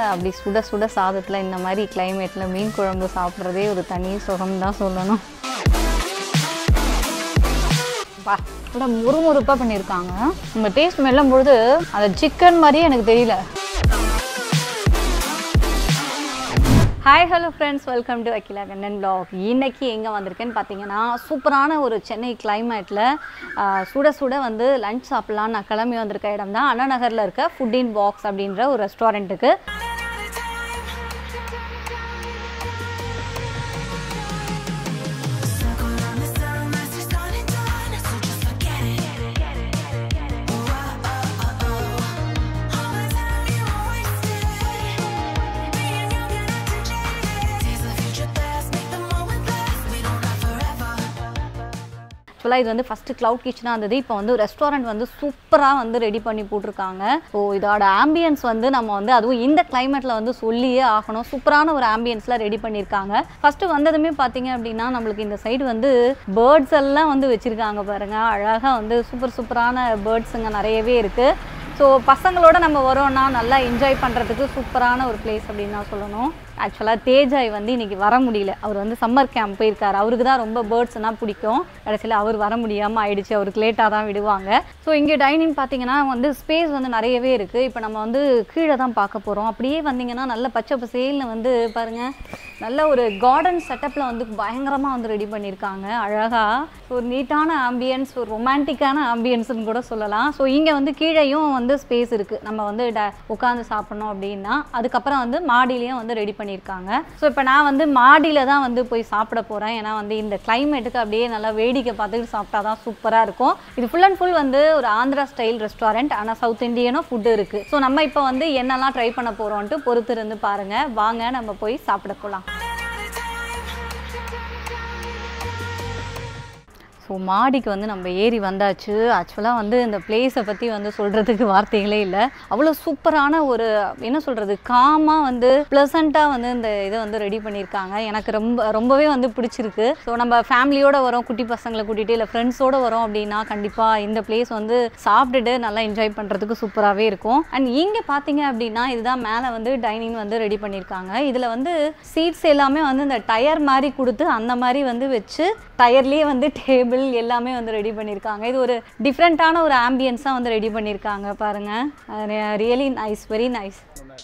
அப்படி சுட சுட சாதத்தில் இந்த மாதிரி கிளைமேட்டில் மீன் குழம்பு சாப்பிட்றதே ஒரு தனி சுகம் தான் சொல்லணும் பா கூட முறுமுறுப்பாக பண்ணியிருக்காங்க நம்ம டேஸ்ட் மெல்லும் பொழுது அந்த சிக்கன் மாதிரியே எனக்கு தெரியல hi hello friends welcome to Akila Kannan vlog இன்னைக்கு எங்கே வந்திருக்கேன்னு பார்த்தீங்கன்னா சூப்பரான ஒரு சென்னை கிளைமேட்டில் சுட சுட வந்து லஞ்ச் சாப்பிட்லான்னு நான் கிளம்பி வந்திருக்க இடம் தான் அண்ணா நகரில் இருக்க ஃபுட் இன் பாக்ஸ் அப்படின்ற ஒரு ரெஸ்டாரண்ட்டுக்கு ஆக்சுவலாக இது வந்து ஃபஸ்ட்டு க்ளவுட் கிச்சனாக இருந்தது இப்போ வந்து ரெஸ்டாரண்ட் வந்து சூப்பராக வந்து ரெடி பண்ணி போட்டிருக்காங்க ஸோ இதோட ஆம்பியன்ஸ் வந்து நம்ம வந்து அதுவும் இந்த கிளைமேட்டில் வந்து சொல்லியே ஆகணும் சூப்பரான ஒரு ஆம்பியன்ஸில் ரெடி பண்ணியிருக்காங்க ஃபஸ்ட்டு வந்ததுமே பார்த்தீங்க அப்படின்னா நம்மளுக்கு இந்த சைடு வந்து பேர்ட்ஸ் எல்லாம் வந்து வச்சுருக்காங்க பாருங்கள் அழகாக வந்து சூப்பர் சூப்பரான பேர்ட்ஸுங்க நிறையவே இருக்குது ஸோ பசங்களோட நம்ம வரோம்னா நல்லா என்ஜாய் பண்ணுறதுக்கு சூப்பரான ஒரு பிளேஸ் அப்படின்னு தான் சொல்லணும் ஆக்சுவலாக தேஜாய் வந்து இன்னைக்கு வர முடியல அவர் வந்து சம்மர் கேம்ப் போயிருக்காரு அவருக்கு தான் ரொம்ப பேர்ட்ஸ்னால் பிடிக்கும் கடைசியில் அவர் வர முடியாமல் ஆயிடுச்சு அவருக்கு லேட்டாக தான் விடுவாங்க ஸோ இங்கே டைனிங் பார்த்தீங்கன்னா வந்து ஸ்பேஸ் வந்து நிறையவே இருக்குது இப்போ நம்ம வந்து கீழே தான் பார்க்க போகிறோம் அப்படியே வந்தீங்கன்னா நல்ல பச்சை பசேல்னு வந்து பாருங்கள் நல்ல ஒரு கார்டன் செட்டப்பில் வந்து பயங்கரமாக வந்து ரெடி பண்ணியிருக்காங்க அழகாக ஒரு நீட்டான ஆம்பியன்ஸ் ஒரு ரொமான்டிக்கான ஆம்பியன்ஸ்னு கூட சொல்லலாம் ஸோ இங்கே வந்து கீழேயும் வந்து ஸ்பேஸ் இருக்குது நம்ம வந்து ட உட்காந்து சாப்பிட்ணும் அப்படின்னா அதுக்கப்புறம் வந்து மாடியிலையும் வந்து ரெடி பண்ணியிருக்காங்க ஸோ இப்போ நான் வந்து மாடியில் தான் வந்து போய் சாப்பிட போகிறேன் ஏன்னா வந்து இந்த கிளைமேட்டுக்கு அப்படியே நல்லா வேடிக்கை பார்த்துக்கிட்டு சாப்பிட்டா தான் சூப்பராக இருக்கும் இது ஃபுல் அண்ட் ஃபுல் வந்து ஒரு ஆந்திரா ஸ்டைல் ரெஸ்டாரண்ட் ஆனால் சவுத் இந்தியனும் ஃபுட்டு இருக்குது ஸோ நம்ம இப்போ வந்து என்னெல்லாம் ட்ரை பண்ண போகிறோன்ட்டு பொறுத்து இருந்து பாருங்கள் வாங்க நம்ம போய் சாப்பிட போகலாம் ஸோ மாடிக்கு வந்து நம்ம ஏறி வந்தாச்சு ஆக்சுவலாக வந்து இந்த பிளேஸை பற்றி வந்து சொல்கிறதுக்கு வார்த்தைகளே இல்லை அவ்வளோ சூப்பரான ஒரு என்ன சொல்கிறது காமாக வந்து ப்ளசண்ட்டாக வந்து இந்த இதை வந்து ரெடி பண்ணியிருக்காங்க எனக்கு ரொம்ப ரொம்பவே வந்து பிடிச்சிருக்கு ஸோ நம்ம ஃபேமிலியோட வரோம் குட்டி பசங்களை கூட்டிகிட்டு இல்லை ஃப்ரெண்ட்ஸோடு வரோம் அப்படின்னா கண்டிப்பாக இந்த பிளேஸ் வந்து சாப்பிட்டுட்டு நல்லா என்ஜாய் பண்ணுறதுக்கு சூப்பராகவே இருக்கும் அண்ட் இங்கே பார்த்தீங்க அப்படின்னா இதுதான் மேலே வந்து டைனிங் வந்து ரெடி பண்ணியிருக்காங்க இதில் வந்து சீட்ஸ் எல்லாமே வந்து இந்த டயர் மாதிரி கொடுத்து அந்த மாதிரி வந்து வச்சு டயர்லேயே வந்து டேபிள் எல்லாமே வந்து ரெடி பண்ணியிருக்காங்க இது ஒரு டிஃப்ரெண்ட்டான ஒரு ஆம்பியன்ஸாக வந்து ரெடி பண்ணியிருக்காங்க பாருங்கள் ரியலி நைஸ் வெரி நைஸ்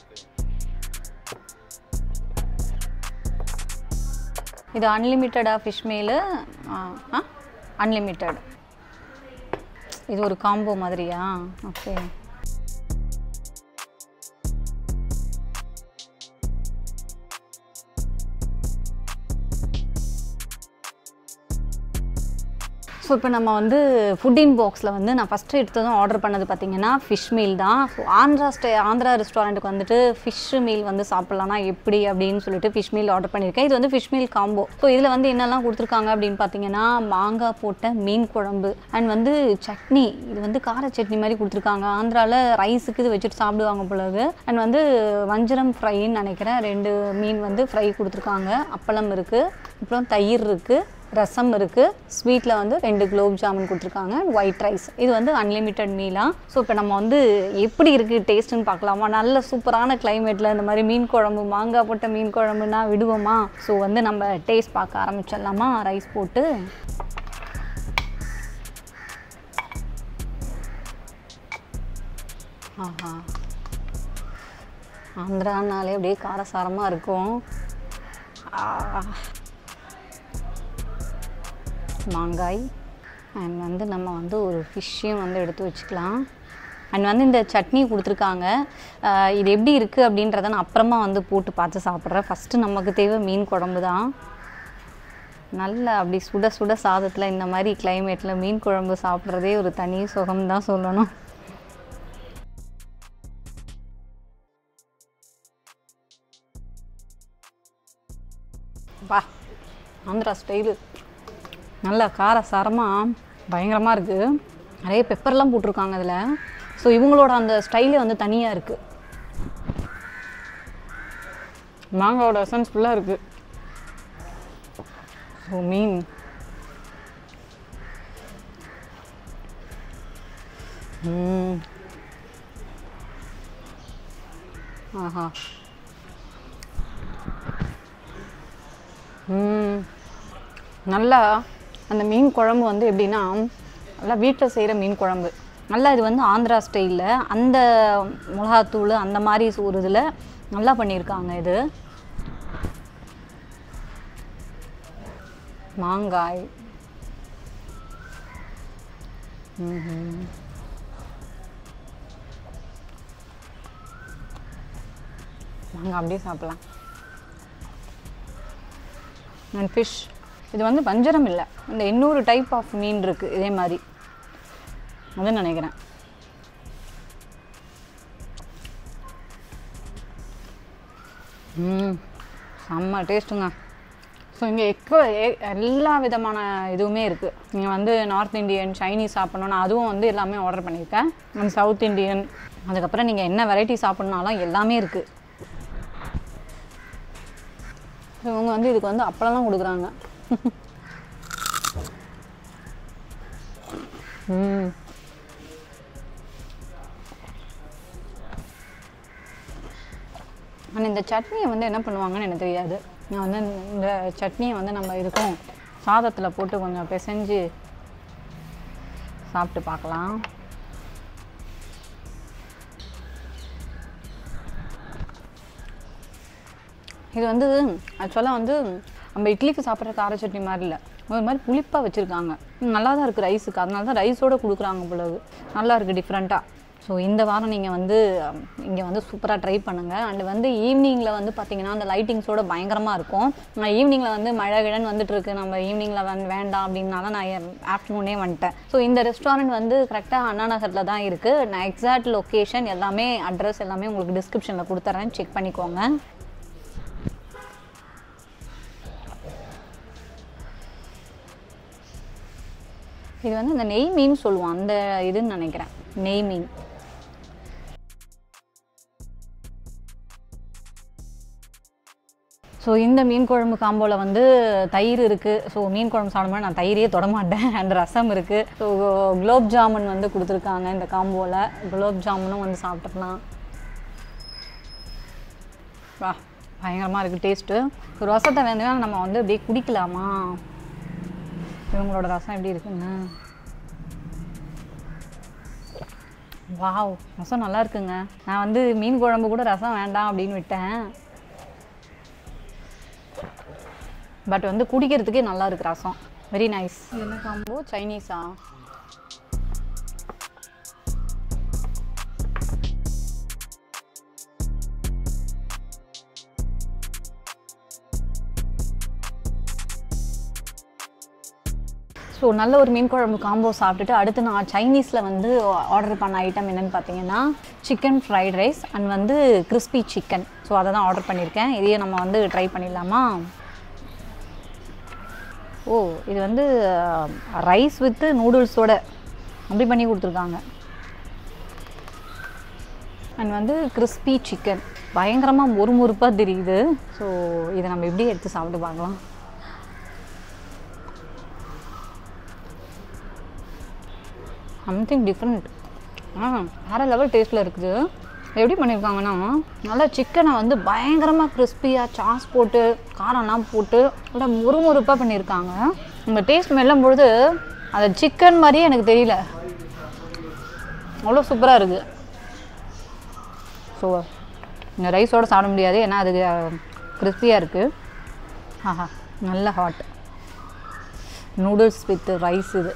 இது அன்லிமிட்டடா ஃபிஷ் மீலு ஆ அன்லிமிட்டட் இது ஒரு காம்போ மாதிரியா ஓகே ஸோ இப்போ நம்ம வந்து ஃபுட் இன் பாக்ஸில் வந்து நான் ஃபஸ்ட்டு எடுத்ததும் ஆர்டர் பண்ணது பார்த்தீங்கன்னா ஃபிஷ் மீல் தான் ஸோ ஆந்திரா ஸ்டே ஆந்திரா ரெஸ்டாரண்ட்டுக்கு வந்துட்டு ஃபிஷ் மீல் வந்து சாப்பிட்லான்னா எப்படி அப்படின்னு சொல்லிட்டு ஃபிஷ் மீல் ஆர்டர் பண்ணியிருக்கேன் இது வந்து ஃபிஷ் மீல் காம்போ ஸோ இதில் வந்து என்னெல்லாம் கொடுத்துருக்காங்க அப்படின்னு பார்த்தீங்கன்னா மாங்காய் போட்ட மீன் குழம்பு அண்ட் வந்து சட்னி இது வந்து கார சட்னி மாதிரி கொடுத்துருக்காங்க ஆந்திராவில் ரைஸுக்கு இது வச்சுட்டு சாப்பிடுவாங்க போலது அண்ட் வந்து வஞ்சரம் ஃப்ரைன்னு நினைக்கிறேன் ரெண்டு மீன் வந்து ஃப்ரை கொடுத்துருக்காங்க அப்பளம் இருக்குது அப்புறம் தயிர் இருக்குது ரசம் இருக்குது ஸ்வீட்டில் வந்து ரெண்டு குலோப் ஜாமுன் கொடுத்துருக்காங்க ஒயிட் ரைஸ் இது வந்து அன்லிமிட்டெட் மீலாக ஸோ இப்போ நம்ம வந்து எப்படி இருக்குது டேஸ்ட்டுன்னு பார்க்கலாமா நல்ல சூப்பரான கிளைமேட்டில் இந்த மாதிரி மீன் குழம்பு மாங்காய் போட்ட மீன் குழம்புனா விடுவோமா ஸோ வந்து நம்ம டேஸ்ட் பார்க்க ஆரம்பிச்சிடலாமா ரைஸ் போட்டு ஆஹா ஆந்திரானாலே அப்படியே காரசாரமாக இருக்கும் ஆ மாங்காய் அண்ட் வந்து நம்ம வந்து ஒரு ஃபிஷ்ஷையும் வந்து எடுத்து வச்சுக்கலாம் அண்ட் வந்து இந்த சட்னி கொடுத்துருக்காங்க ஆஹ் இது எப்படி இருக்குது அப்படின்றத நான் அப்புறமா வந்து போட்டு பார்த்து சாப்பிட்றேன் ஃபஸ்ட்டு நமக்கு தேவை மீன் குழம்பு தான் நல்லா அப்படி சுட சுட சாதத்தில் இந்த மாதிரி கிளைமேட்டில் மீன் குழம்பு சாப்பிட்றதே ஒரு தனி சுகம் தான் சொல்லணும் வா ஆந்திரா ஸ்டைலு நல்லா கார சாரமாக பயங்கரமாக இருக்குது நிறைய பெப்பர்லாம் போட்டிருக்காங்க அதில் ஸோ இவங்களோட அந்த ஸ்டைலே வந்து தனியாக இருக்குது மாங்காவோட எசன்ஸ் ஃபுல்லாக இருக்குது ஸோ மீன் ம். ஆஹா ம். நல்லா அந்த மீன் குழம்பு வந்து எப்படின்னா நல்லா வீட்டில் செய்கிற மீன் குழம்பு நல்லா இது வந்து ஆந்திரா ஸ்டைலில் அந்த மிளகாத்தூள் அந்த மாதிரி ஒரு இதில் நல்லா பண்ணியிருக்காங்க இது மாங்காய் ம்ஹும். மாங்காய் அப்படியே சாப்பிடலாம் அண்ட் ஃபிஷ் இது வந்து வஞ்சரம் இல்லை இந்த இன்னொரு டைப் ஆஃப் மீன் இருக்குது இதே மாதிரி அதுன்னு நினைக்கிறேன் ம் செம்ம டேஸ்ட்டுங்க ஸோ இங்கே எக்க எ- எல்லா விதமான இதுவுமே இருக்குது நீங்கள் வந்து நார்த் இந்தியன் சைனீஸ் சாப்பிட்ணுன்னா அதுவும் வந்து எல்லாமே ஆர்டர் பண்ணியிருக்கேன் அண்ட் சவுத் இந்தியன் அதுக்கப்புறம் நீங்கள் என்ன வெரைட்டி சாப்பிட்ணுனாலும் எல்லாமே இருக்குது இவங்க வந்து இதுக்கு வந்து அப்பளம்லாம் கொடுக்குறாங்க ம் ஆனால் இந்த சட்னியை வந்து என்ன பண்ணுவாங்கன்னு எனக்கு தெரியாது நான் வந்து இந்த சட்னியை வந்து நம்ம இருக்கும் சாதத்தில் போட்டு கொஞ்சம் பிசைஞ்சு சாப்பிட்டு பார்க்கலாம் இது வந்து ஆக்சுவலாக வந்து நம்ம இட்லிக்கு சாப்பிட்ற கார சட்னி மாதிரி இல்லை ஒரு மாதிரி புளிப்பாக வச்சுருக்காங்க நல்லா தான் இருக்குது ரைஸுக்கு அதனால தான் ரைஸோடு கொடுக்குறாங்க போலது நல்லா இருக்குது டிஃப்ரெண்ட்டாக ஸோ இந்த வாரம் நீங்கள் வந்து இங்கே வந்து சூப்பராக ட்ரை பண்ணுங்கள் அண்ட் வந்து ஈவினிங்கில் வந்து பார்த்தீங்கன்னா அந்த லைட்டிங்ஸோட பயங்கரமாக இருக்கும் நான் ஈவினிங்கில் வந்து மழை கிழன்னு வந்துட்டு இருக்கு நம்ம ஈவினிங்கில் வந்து வேண்டாம் அப்படின்னால நான் ஆஃப்டர்நூனே வந்துட்டேன் ஸோ இந்த ரெஸ்டாரண்ட் வந்து கரெக்டாக அண்ணா நகரில் தான் இருக்குது நான் எக்ஸாக்ட் லொக்கேஷன் எல்லாமே அட்ரஸ் எல்லாமே உங்களுக்கு டிஸ்கிரிப்ஷனில் கொடுத்துட்றேன் செக் பண்ணிக்கோங்க இது வந்து இந்த நெய் மீன் சொல்லுவோம் அந்த இதுன்னு நினைக்கிறேன் நெய் மீன் ஸோ இந்த மீன் குழம்பு காம்போவில் வந்து தயிர் இருக்குது ஸோ மீன் குழம்பு சாப்பிடும்போது நான் தயிரே தொட மாட்டேன் அண்ட் ரசம் இருக்குது ஸோ குலோப் ஜாமுன் வந்து கொடுத்துருக்காங்க இந்த காம்போவில் குலோப் ஜாமுனும் வந்து சாப்பிட்டுக்கலாம் வா பயங்கரமாக இருக்குது டேஸ்ட்டு ரசத்தை வேணும்னா நம்ம வந்து அப்படியே குடிக்கலாமா இவங்களோட ரசம் எப்படி இருக்குங்க வாவ் ரசம் நல்லா இருக்குங்க நான் வந்து மீன் குழம்பு கூட ரசம் வேண்டாம் அப்படின்னு விட்டேன் பட் வந்து குடிக்கிறதுக்கே நல்லா இருக்கு ரசம் வெரி நைஸ் என்ன காம்போ சைனீஸா ஸோ நல்ல ஒரு மீன் குழம்பு காம்போ சாப்பிட்டுட்டு அடுத்து நான் சைனீஸில் வந்து ஆர்டர் பண்ண ஐட்டம் என்னென்னு பார்த்தீங்கன்னா சிக்கன் ஃப்ரைட் ரைஸ் அண்ட் வந்து கிறிஸ்பி சிக்கன் ஸோ அதை தான் ஆர்டர் பண்ணியிருக்கேன் இதையே நம்ம வந்து ட்ரை பண்ணிடலாமா ஓ இது வந்து ரைஸ் வித்து நூடுல்ஸோட அப்படி பண்ணி கொடுத்துருக்காங்க அண்ட் வந்து கிறிஸ்பி சிக்கன் பயங்கரமாக மொறுமொறுப்பாக தெரியுது ஸோ இதை நம்ம எப்படி எடுத்து சாப்பிட்டு பார்க்கலாம் சம்திங் டிஃப்ரெண்ட் ஆ வேறு லெவல் டேஸ்ட்டில் இருக்குது எப்படி பண்ணியிருக்காங்கன்னா நல்லா சிக்கனை வந்து பயங்கரமாக கிறிஸ்பியாக சாஸ் போட்டு காரம்லாம் போட்டு நல்லா முறுமுறுப்பாக பண்ணியிருக்காங்க இந்த டேஸ்ட் மெல்லும் பொழுது அந்த சிக்கன் மாதிரியே எனக்கு தெரியல அவ்வளோ சூப்பராக இருக்குது ஸோ இந்த ரைஸோடு சாப்பிட முடியாது ஏன்னா அது கிறிஸ்பியாக இருக்குது ஆஹா நல்ல ஹாட் நூடுல்ஸ் வித் ரைஸ் இது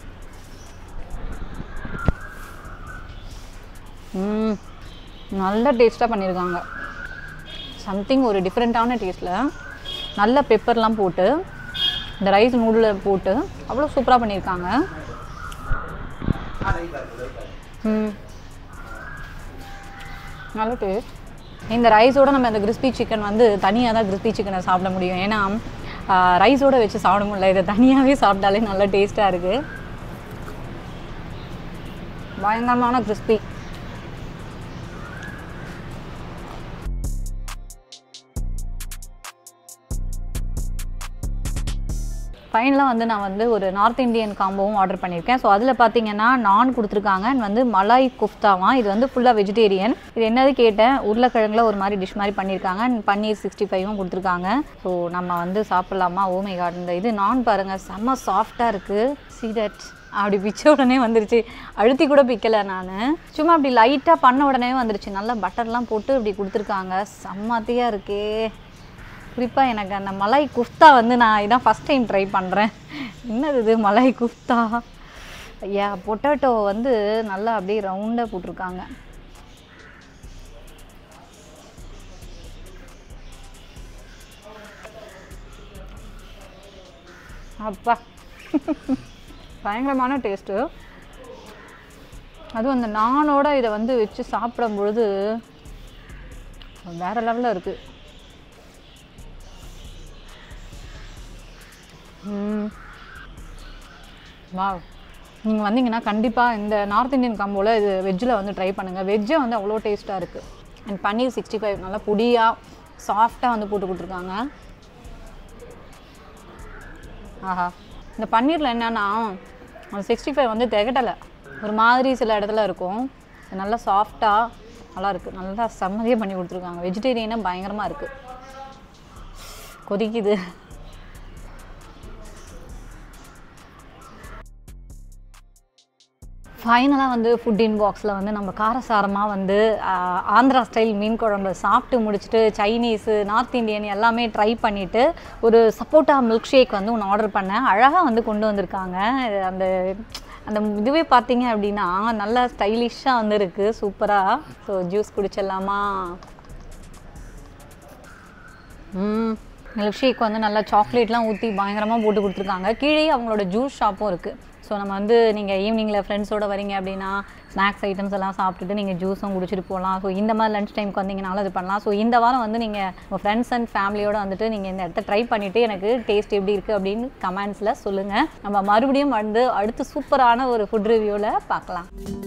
ம் நல்ல டேஸ்ட்டாக பண்ணியிருக்காங்க சம்திங் ஒரு டிஃப்ரெண்ட்டான டேஸ்ட்டில் நல்ல பெப்பர்லாம் போட்டு இந்த ரைஸ் நூடில் போட்டு அவ்வளோ சூப்பராக பண்ணியிருக்காங்க ம் நல்ல டேஸ்ட் இந்த ரைஸோட நம்ம இந்த கிறிஸ்பி சிக்கன் வந்து தனியாக தான் கிறிஸ்பி சிக்கனை சாப்பிட முடியும் ஏன்னா ரைஸோட வச்சு சாப்பிட முடியல இதை தனியாகவே சாப்பிட்டாலே நல்ல டேஸ்ட்டாக இருக்குது பயங்கரமான கிறிஸ்பி ஃபைனலாக வந்து நான் வந்து ஒரு நார்த் இந்தியன் காம்போவும் ஆர்டர் பண்ணியிருக்கேன் ஸோ அதில் பார்த்தீங்கன்னா நான் கொடுத்துருக்காங்க and வந்து மலாய் குஃப்தாவாம் இது வந்து ஃபுல்லாக வெஜிடேரியன் இது என்னது கேட்டேன் உருளைக்கிழங்குல ஒரு மாதிரி டிஷ் மாதிரி பண்ணியிருக்காங்க and பன்னீர் சிக்ஸ்டி ஃபைவும் கொடுத்துருக்காங்க ஸோ நம்ம வந்து சாப்பிட்லாமா ஓமை கார்டு இந்த இது நான் பாருங்கள் செம்ம சாஃப்டாக இருக்குது see that அப்படி பிச்ச உடனே வந்துருச்சு அழுத்தி கூட பிக்கலை நான் சும்மா அப்படி லைட்டாக பண்ண உடனே வந்துருச்சு நல்லா பட்டர்லாம் போட்டு இப்படி கொடுத்துருக்காங்க செம்மத்தியாக இருக்கே குறிப்பாக எனக்கு அந்த மலாய் குஃப்தா வந்து நான் இதான் ஃபஸ்ட் டைம் ட்ரை பண்ணுறேன் என்னது இது மலாய் குஃப்தா ஐயா பொட்டேட்டோ வந்து நல்லா அப்படியே ரவுண்டாக போட்டிருக்காங்க அப்பா பயங்கரமான டேஸ்ட்டு அதுவும் அந்த நானோட இதை வந்து வச்சு சாப்பிடும் பொழுது வேற லெவலில் இருக்குது வா நீங்கள் வந்தீங்கன்னா கண்டிப்பாக இந்த நார்த் இந்தியன் காம்போவில் இது வெஜ்ஜில் வந்து ட்ரை பண்ணுங்கள் வெஜ்ஜே வந்து அவ்வளோ டேஸ்ட்டாக இருக்குது அண்ட் பன்னீர் சிக்ஸ்டி ஃபைவ் நல்லா பொடியாக சாஃப்டாக வந்து போட்டு கொடுத்துருக்காங்க ஆஹா இந்த பன்னீரில் என்னன்னா அந்த சிக்ஸ்டி ஃபைவ் வந்து திகட்டலை ஒரு மாதிரி சில இடத்துல இருக்கும் இது நல்லா சாஃப்டாக நல்லா இருக்குது நல்லா செம்மதியாக பண்ணி கொடுத்துருக்காங்க வெஜிடேரியனாக பயங்கரமாக இருக்குது கொதிக்குது ஃபைனலாக வந்து ஃபுட் இன்பாக்ஸில் வந்து நம்ம காரசாரமாக வந்து ஆஹ், ஆந்திரா ஸ்டைல் மீன் குழம்பு சாப்பிட்டு முடிச்சுட்டு சைனீஸு நார்த் இந்தியன் எல்லாமே ட்ரை பண்ணிவிட்டு ஒரு சப்போட்டா மில்க் ஷேக் வந்து ஒன்று ஆர்டர் பண்ணேன் அழகாக வந்து கொண்டு வந்திருக்காங்க இது அந்த அந்த இதுவே பார்த்தீங்க அப்படின்னா நல்லா ஸ்டைலிஷாக வந்து இருக்குது சூப்பராக ஸோ ஜூஸ் குடிச்சிடலாமா ம் மில்க் ஷேக் வந்து நல்லா சாக்லேட்லாம் ஊற்றி பயங்கரமாக போட்டு கொடுத்துருக்காங்க கீழே அவங்களோட ஜூஸ் ஷாப்பும் இருக்குது ஸோ நம்ம வந்து நீங்கள் ஈவினிங்கில் ஃப்ரெண்ட்ஸோட வரீங்க அப்படின்னா ஸ்நாக்ஸ் ஐட்டம்ஸ் எல்லாம் சாப்பிட்டுட்டு நீங்கள் ஜூஸும் குடிச்சிட்டு போகலாம் ஸோ இந்த மாதிரி லஞ்ச் டைம்க்கு வந்தீங்கனாலும் அது பண்ணலாம் ஸோ இந்த வாரம் வந்து நீங்கள் உங்கள் ஃப்ரெண்ட்ஸ் அண்ட் ஃபேமிலியோட வந்துட்டு நீங்கள் இந்த இடத்த ட்ரை பண்ணிவிட்டு எனக்கு டேஸ்ட் எப்படி இருக்குது அப்படின்னு கமெண்ட்ஸில் சொல்லுங்கள் நம்ம மறுபடியும் வந்து அடுத்து சூப்பரான ஒரு ஃபுட் ரிவ்யூவில் பார்க்கலாம்